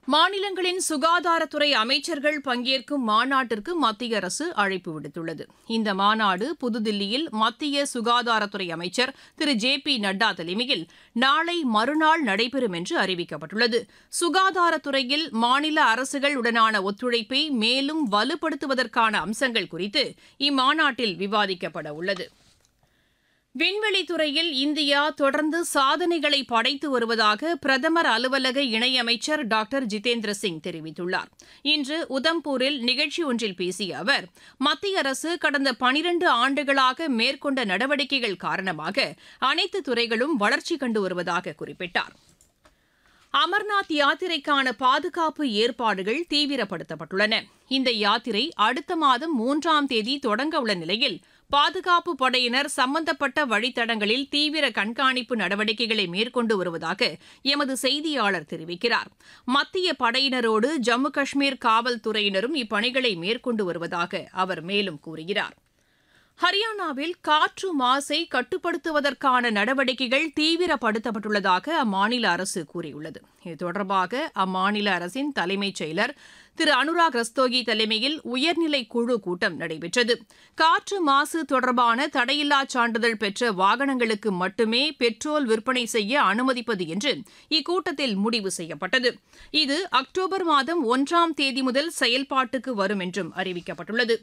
மாநிலங்களின் சுகாதாரத்துறை அமைச்சர்கள் பங்கேற்கும் மாநாட்டிற்கு மத்திய அரசு அழைப்பு விடுத்துள்ளது இந்த மாநாடு புதுதில்லியில் மத்திய சுகாதாரத்துறை அமைச்சர் திரு ஜே பி நட்டா தலைமையில் நாளை மறுநாள் நடைபெறும் என்று அறிவிக்கப்பட்டுள்ளது சுகாதாரத்துறையில் மாநில அரசுகள் உடனான ஒத்துழைப்பை மேலும் வலுப்படுத்துவதற்கான அம்சங்கள் குறித்து இம்மாநாட்டில் விவாதிக்கப்பட உள்ளது விண்வெளித்துறையில் இந்தியா தொடர்ந்து சாதனைகளை படைத்து வருவதாக பிரதமர் அலுவலக இணையமைச்சர் டாக்டர் ஜிதேந்திர சிங் தெரிவித்துள்ளார் இன்று உதம்பூரில் நிகழ்ச்சி ஒன்றில் பேசிய அவர் மத்திய அரசு கடந்த பனிரண்டு ஆண்டுகளாக மேற்கொண்ட நடவடிக்கைகள் காரணமாக அனைத்து துறைகளும் வளர்ச்சி கண்டு வருவதாக குறிப்பிட்டார் அமர்நாத் யாத்திரைக்கான பாதுகாப்பு ஏற்பாடுகள் தீவிரப்படுத்தப்பட்டுள்ளன இந்த யாத்திரை அடுத்த மாதம் மூன்றாம் தேதி தொடங்க உள்ள நிலையில் பாதுகாப்பு படையினர் சம்பந்தப்பட்ட வழித்தடங்களில் தீவிர கண்காணிப்பு நடவடிக்கைகளை மேற்கொண்டு வருவதாக எமது செய்தியாளர் தெரிவிக்கிறார் மத்திய படையினரோடு ஜம்மு காஷ்மீர் காவல்துறையினரும் இப்பணிகளை மேற்கொண்டு வருவதாக அவர் மேலும் கூறுகிறார் ஹரியானாவில் காற்று மாசை கட்டுப்படுத்துவதற்கான நடவடிக்கைகள் தீவிரப்படுத்தப்பட்டுள்ளதாக அம்மாநில அரசு கூறியுள்ளது இது தொடர்பாக அம்மாநில அரசின் தலைமைச் செயலர் திரு அனுராக் ரஸ்தோகி தலைமையில் உயர்நிலை குழு கூட்டம் நடைபெற்றது காற்று மாசு தொடர்பான தடையில்லா சான்றிதழ் பெற்ற வாகனங்களுக்கு மட்டுமே பெட்ரோல் விற்பனை செய்ய அனுமதிப்பது என்று இக்கூட்டத்தில் முடிவு செய்யப்பட்டது இது அக்டோபர் மாதம் ஒன்றாம் தேதி முதல் செயல்பாட்டுக்கு வரும் என்றும் அறிவிக்கப்பட்டுள்ளது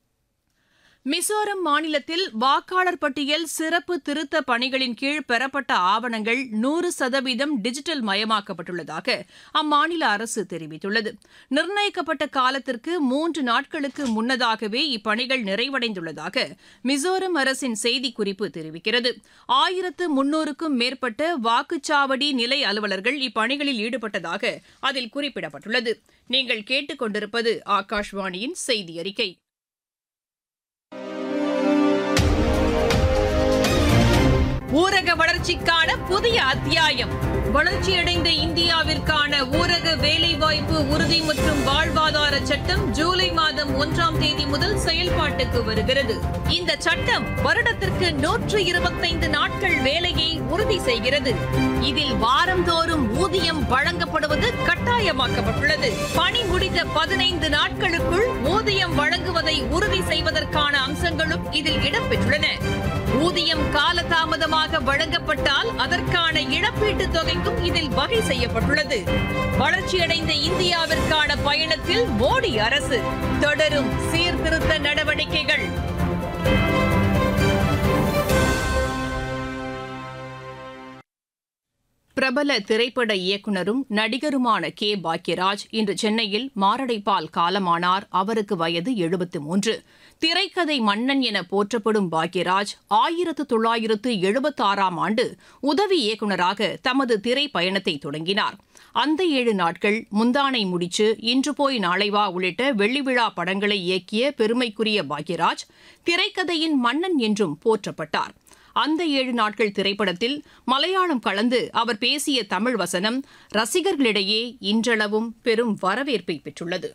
மிசோரம் மாநிலத்தில் வாக்காளர் பட்டியல் சிறப்பு திருத்த பணிகளின் கீழ் பெறப்பட்ட ஆவணங்கள் நூறு சதவீதம் டிஜிட்டல் மயமாக்கப்பட்டுள்ளதாக அம்மாநில அரசு தெரிவித்துள்ளது நிர்ணயிக்கப்பட்ட காலத்திற்கு மூன்று நாட்களுக்கு முன்னதாகவே இப்பணிகள் நிறைவடைந்துள்ளதாக மிசோரம் அரசின் செய்திக்குறிப்பு தெரிவிக்கிறது ஆயிரத்து முன்னூறுக்கும் மேற்பட்ட வாக்குச்சாவடி நிலை அலுவலர்கள் இப்பணிகளில் ஈடுபட்டதாக அதில் குறிப்பிடப்பட்டுள்ளது நீங்கள் கேட்டுக்கொண்டிருப்பது ஆகாஷ்வாணியின் செய்தி அறிக்கை ஊரக வளர்ச்சிக்கான புதிய அத்தியாயம் வளர்ச்சியடைந்த இந்தியாவிற்கான ஊரக வேலைவாய்ப்பு உறுதி மற்றும் வாழ்வாதார சட்டம் ஜூலை மாதம் ஒன்றாம் தேதி முதல் செயல்பாட்டுக்கு வருகிறது இந்த சட்டம் வருடத்திற்கு நூற்று இருபத்தைந்து நாட்கள் வேலையை உறுதி செய்கிறது இதில் வாரந்தோறும் ஊதியம் வழங்கப்படுவது கட்டாயமாக்கப்பட்டுள்ளது பணி முடிந்த பதினைந்து நாட்களுக்குள் ஊதியம் வழங்குவதை உறுதி செய்வதற்கான அம்சங்களும் இதில் இடம்பெற்றுள்ளன ஊதியம் காலதாமதமாக வழங்கப்பட்டால் அதற்கான இழப்பீட்டுத் தொகைக்கும் இதில் வகை செய்யப்பட்டுள்ளது வளர்ச்சியடைந்த இந்தியாவிற்கான பயணத்தில் மோடி அரசு தொடரும் சீர்திருத்த நடவடிக்கைகள் பிரபல திரைப்பட இயக்குனரும் நடிகருமான கே பாக்யராஜ் இன்று சென்னையில் மாரடைப்பால் காலமானார் அவருக்கு வயது எழுபத்து மூன்று திரைக்கதை மன்னன் என போற்றப்படும் பாக்யராஜ் ஆயிரத்து தொள்ளாயிரத்து எழுபத்தாறாம் ஆண்டு உதவி இயக்குநராக தமது திரை பயணத்தை தொடங்கினார் அந்த ஏழு நாட்கள் முந்தானை முடிச்சு இன்று போய் நாளை வா உள்ளிட்ட வெள்ளி விழா படங்களை இயக்கிய பெருமைக்குரிய பாக்யராஜ் திரைக்கதையின் மன்னன் என்றும் போற்றப்பட்டார் அந்த ஏழு நாட்கள் திரைப்படத்தில் மலையாளம் கலந்து அவர் பேசிய தமிழ் வசனம் ரசிகர்களிடையே இன்றளவும் பெரும் வரவேற்பை பெற்றுள்ளது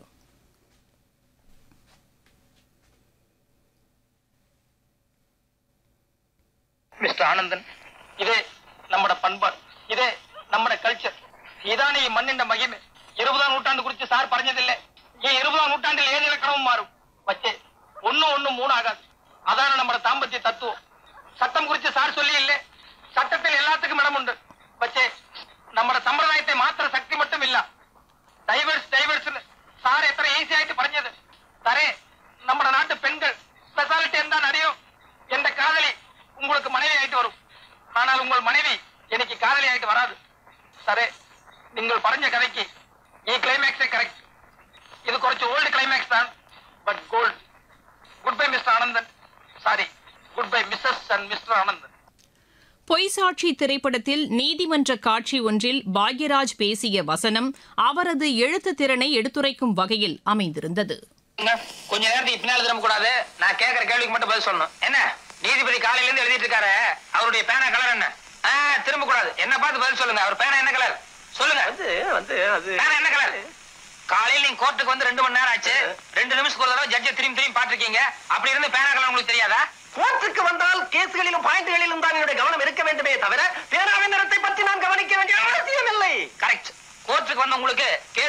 மிஸ்டர் ஆனந்தன் இதே നമ്മുടെ പண்பாട് ഇതേ നമ്മുടെ കൾച്ചർ ഇതാണ് ഈ മണ്ണിന്റെ മഹിമ ഇരുപതാം നൂറ്റാണ്ട് കുറിച്ച് സാർ പറഞ്ഞതില്ലേ ഈ ഇരുപതാം നൂറ്റാണ്ടിൽ ഏത് ഇലക്കണവും മാറും പക്ഷേ ഒന്നും ഒന്നും മൂന്നാകാതെ അതാണ് നമ്മുടെ ദാമ്പത്യ തത്വം சட்டம் குறித்து சார் சொல்லியில்லே சட்டத்தில் எல்லாத்துக்கும் இடமுண்டு പക്ഷേ നമ്മുടെ സമ്പ്രദായത്തെ മാത്ര ശക്തി மட்டும் இல்ல டைவர்ஸ் டைவர்ஸ் சார் எത്ര ஈஸி ஆயிட்டு പറഞ്ഞത് தரே നമ്മുടെ நாட்டு பெண்கள் ஸ்பெஷாலிட்டி എന്താണെന്ന് അറിയോ എന്റെ കാതലി உங்களுக்கு மனைவி ஆயிட்டு வரும் ஆனால் உங்கள் மனைவி எனக்கு காதலி ஆயிட்டு வராது சரே நீங்கள் പറഞ്ഞ கதைக்கு ഈ ക്ലൈമാക്സേ കറക്റ്റ് ഇത് കുറച്ച് ഓൾഡ് ക്ലൈമാക്സ് தான் but gold good bye mister Anandan sorry good bye missus and mister Anandan பொய்சாட்சி திரைப்படத்தில் நீதிமன்ற காட்சி ஒன்றில் பாக்யராஜ் பேசிய வசனம் அவரது எழுத்து திறனை எடுத்துரைக்கும் வகையில் அமைந்திருந்தது கொஞ்ச நேரத்துக்கு பின்னால திரும்ப கூடாது நான் கேக்குற கேள்விக்கு மட்டும் பதில் சொல்லணும் என்ன நீதிபதி காலையில இருந்து எழுதிட்டு இருக்காரு அவருடைய பேனா கலர் என்ன ஆ, திரும்ப கூடாது என்ன பார்த்து பதில் சொல்லுங்க அவர் பேனா என்ன கலர் சொல்லுங்க வந்து வந்து அது பேனா என்ன கலர் காலையில நீங்க கோர்ட்டுக்கு வந்து ரெண்டு மணி நேரம் ஆச்சு ரெண்டு நிமிஷத்துக்கு ஒரு தடவை ஜட்ஜை திரும்பி திரும்பி பாத்திருக்கீங்க அப்படி இருந்து பேனா கலர் உங்களுக்கு தெரியாதா கோர்ட்டுக்கு வந்தால் கேஸ்களிலும் பாயிண்ட்களிலும் தான் என்னுடைய கவனம் இருக்க வேண்டுமே தவிர பேனாவின் நிறத்தை பற்றி நான் கவனிக்க வேண்டிய அவசியம் இல்லை கரெக்ட் கோர்ட்டுக்கு வந்த உங்களுக்கு